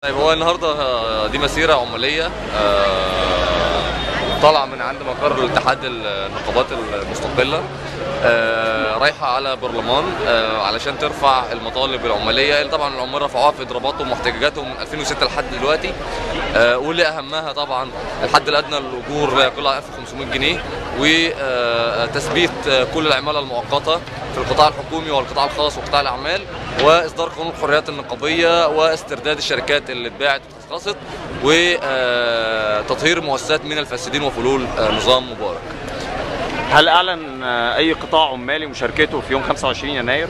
طيب هو النهارده آه، دي مسيره عماليه آه، طالعه من عند مقر الاتحاد النقابات المستقله آه، رايحه على برلمان آه، علشان ترفع المطالب العماليه اللي طبعا العمال رفعوها في اضراباتهم واحتجاجاتهم من 2006 لحد دلوقتي آه، واللي اهمها طبعا الحد الادنى للاجور لا يقل عن 1500 جنيه وتثبيت كل العماله المؤقته في القطاع الحكومي والقطاع الخاص وقطاع الاعمال واصدار قانون الحريات النقابيه واسترداد الشركات اللي اتباعت واتخصصت وتطهير المؤسسات من الفاسدين وفلول آه، نظام مبارك هل اعلن آه، اي قطاع عمالي مشاركته في يوم 25 يناير؟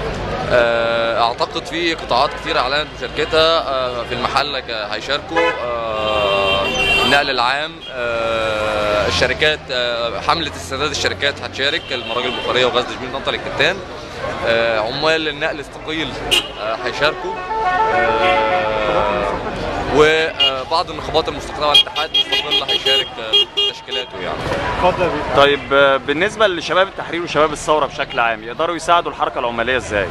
آه، اعتقد في قطاعات كتير اعلنت مشاركتها آه، في المحل ك- هيشاركوا آه، النقل العام آه، الشركات آه، حمله استرداد الشركات هتشارك المراجل البخاريه وغزل تجميل طنطا الكتان آه، عمال النقل الثقيل آه، هيشاركوا آه، وبعض النقابات المستقله والاتحاد المستقل هيشارك آه، تشكيلاته يعني طيب آه، بالنسبه لشباب التحرير وشباب الثوره بشكل عام يقدروا يساعدوا الحركه العماليه ازاي؟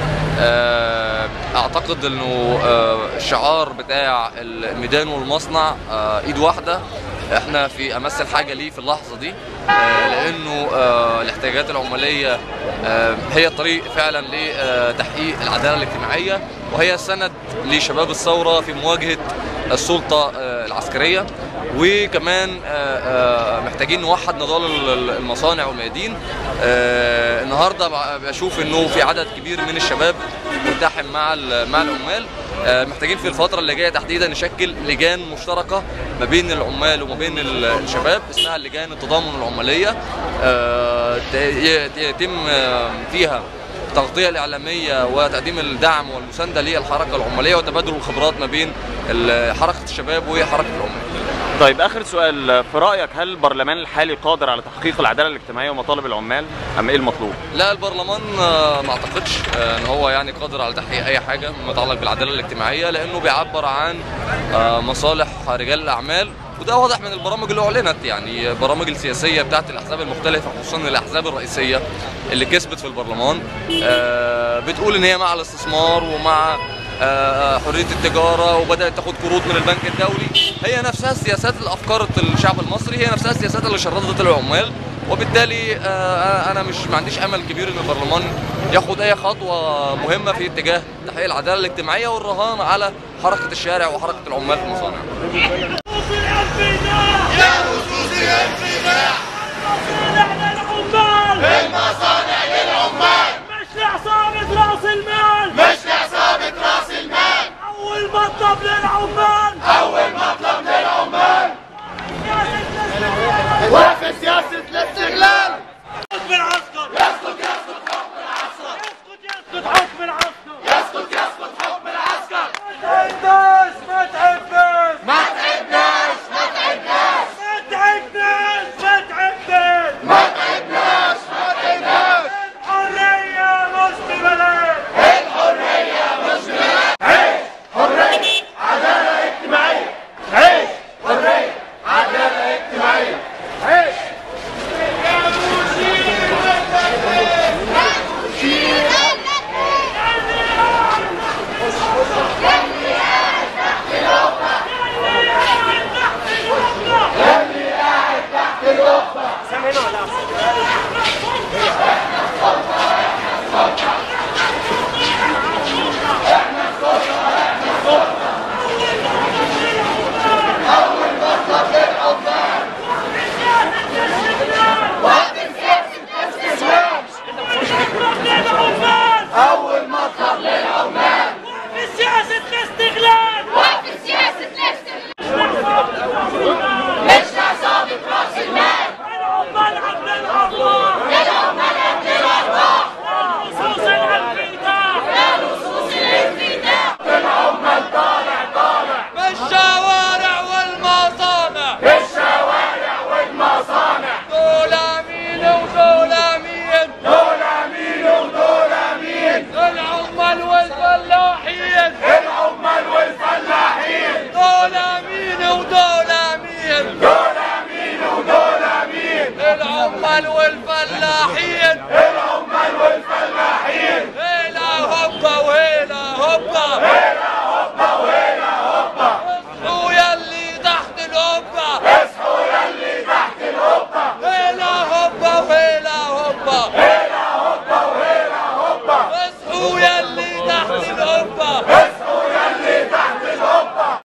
آه، اعتقد انه آه، الشعار بتاع الميدان والمصنع آه، ايد واحده احنا في امس الحاجه ليه في اللحظه دي آه، لانه آه، الاحتياجات العماليه آه، هي الطريق فعلا لتحقيق العداله الاجتماعيه وهي سند لشباب الثوره في مواجهه السلطه آه، العسكريه وكمان آه، آه، محتاجين نوحد نضال ال- المصانع والميادين آه، النهارده ب- بشوف انه في عدد كبير من الشباب ملتحم مع ال- مع العمال آه، محتاجين في الفترة اللي جاية تحديدا نشكل لجان مشتركة ما بين العمال وما بين ال- الشباب اسمها لجان التضامن العمالية آه، ت- ي- يتم آه، فيها التغطية الإعلامية وتقديم الدعم والمساندة للحركة العمالية وتبادل الخبرات ما بين ال- حركة الشباب وحركة العمال طيب اخر سؤال في رايك هل البرلمان الحالي قادر على تحقيق العداله الاجتماعيه ومطالب العمال ام ايه المطلوب؟ لا البرلمان آه، ما اعتقدش آه، ان هو يعني قادر على تحقيق اي حاجه مما يتعلق بالعداله الاجتماعيه لانه بيعبر عن آه، مصالح رجال الاعمال وده واضح من البرامج اللي اعلنت يعني برامج السياسيه بتاعت الاحزاب المختلفه خصوصا الاحزاب الرئيسيه اللي كسبت في البرلمان آه، بتقول ان هي مع الاستثمار ومع آه، حريه التجاره وبدات تاخد قروض من البنك الدولي هي نفسها السياسات اللي افكرت الشعب المصري هي نفسها السياسات اللي شردت العمال وبالتالي آه، انا مش ما عنديش امل كبير ان البرلمان ياخد اي خطوه مهمه في اتجاه تحقيق العداله الاجتماعيه والرهان على حركه الشارع وحركه العمال في المصانع المصانع للعمال المصانع للعمال مش لعصابة راس المال مش لعصابة راس المال أول مطلب للعمال أول مطلب للعمال وقف السياسة